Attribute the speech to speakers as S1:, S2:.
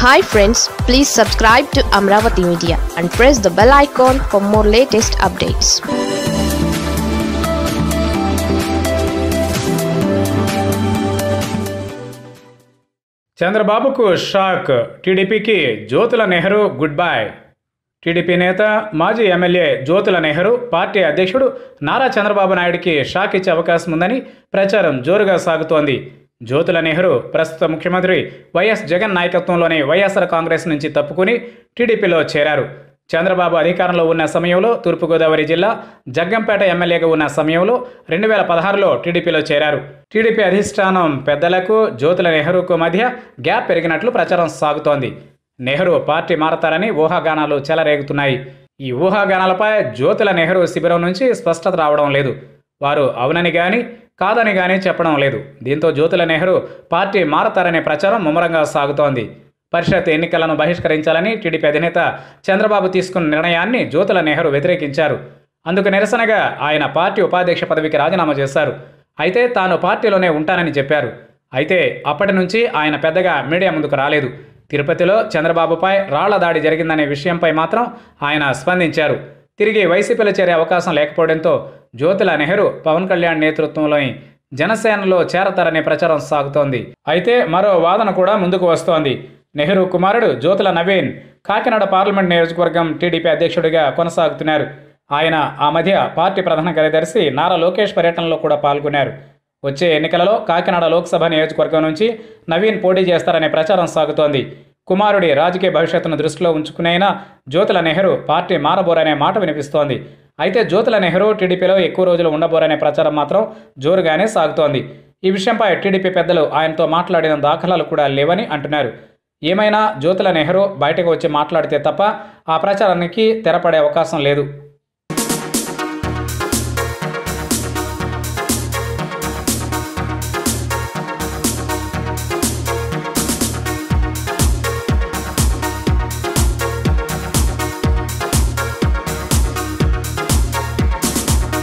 S1: hi friends please subscribe to Amaravati Media and press the bell icon for more latest updates
S2: చంద్రబాబుకు shock టీడీపీకి Jyothula Nehru good bye TDP నేత మాజీ MLA Jyothula Nehru party అధ్యక్షుడు నారా చంద్రబాబు నాయుడికి shock ఇచ్చే అవకాశం ఉందని ప్రచారం జోరుగా సాగుతోంది జ్యోతుల నెహ్రూ ప్రస్తుత ముఖ్యమంత్రి వైఎస్ జగన్ నాయకత్వంలోని వైఎస్ఆర్ కాంగ్రెస్ నుంచి తప్పుకుని టీడీపీలో చేరారు చంద్రబాబు అధికారంలో ఉన్న సమయంలో తూర్పుగోదావరి జిల్లా జగ్గంపేట ఎమ్మెల్యేగా ఉన్న సమయంలో రెండు వేల పదహారులో టీడీపీలో చేరారు టీడీపీ అధిష్టానం పెద్దలకు జ్యోతుల నెహ్రూకు మధ్య గ్యాప్ పెరిగినట్లు ప్రచారం సాగుతోంది నెహ్రూ పార్టీ మారతారని ఊహాగానాలు చెలరేగుతున్నాయి ఈ ఊహాగానాలపై జ్యోతుల నెహ్రూ శిబిరం నుంచి స్పష్టత రావడం లేదు వారు అవునని గాని కాదని గాని చెప్పడం లేదు దీంతో జ్యోతుల నెహ్రూ పార్టీ మారతారనే ప్రచారం ముమ్మరంగా సాగుతోంది పరిషత్ ఎన్నికలను బహిష్కరించాలని టీడీపీ అధినేత చంద్రబాబు తీసుకున్న నిర్ణయాన్ని జ్యోతుల నెహ్రూ వ్యతిరేకించారు అందుకు నిరసనగా ఆయన పార్టీ ఉపాధ్యక్ష పదవికి రాజీనామా చేశారు అయితే తాను పార్టీలోనే ఉంటానని చెప్పారు అయితే అప్పటి నుంచి ఆయన పెద్దగా మీడియా ముందుకు రాలేదు తిరుపతిలో చంద్రబాబుపై రాళ్ల దాడి జరిగిందనే విషయంపై మాత్రం ఆయన స్పందించారు తిరిగి వైసీపీలో చేరే అవకాశం లేకపోవడంతో జ్యోతుల నెహ్రూ పవన్ కళ్యాణ్ నేతృత్వంలోని జనసేనలో చేరతారనే ప్రచారం సాగుతోంది అయితే మరో వాదన కూడా ముందుకు వస్తోంది నెహ్రూ కుమారుడు జ్యోతుల నవీన్ కాకినాడ పార్లమెంట్ నియోజకవర్గం టీడీపీ అధ్యక్షుడిగా కొనసాగుతున్నారు ఆయన ఆ మధ్య పార్టీ ప్రధాన కార్యదర్శి నారా లోకేష్ పర్యటనలో కూడా పాల్గొన్నారు వచ్చే ఎన్నికలలో కాకినాడ లోక్సభ నియోజకవర్గం నుంచి నవీన్ పోటీ చేస్తారనే ప్రచారం సాగుతోంది కుమారుడి రాజకీయ భవిష్యత్తును దృష్టిలో ఉంచుకునైనా జ్యోతుల నెహ్రూ పార్టీ మారబోరనే మాట వినిపిస్తోంది అయితే జ్యోతుల నెహ్రూ టీడీపీలో ఎక్కువ రోజులు ఉండబోరనే ప్రచారం మాత్రం జోరుగానే సాగుతోంది ఈ విషయంపై టీడీపీ పెద్దలు ఆయనతో మాట్లాడిన దాఖలాలు కూడా లేవని అంటున్నారు ఏమైనా జ్యోతుల నెహ్రూ బయటకు వచ్చి మాట్లాడితే తప్ప ఆ ప్రచారానికి తెరపడే అవకాశం లేదు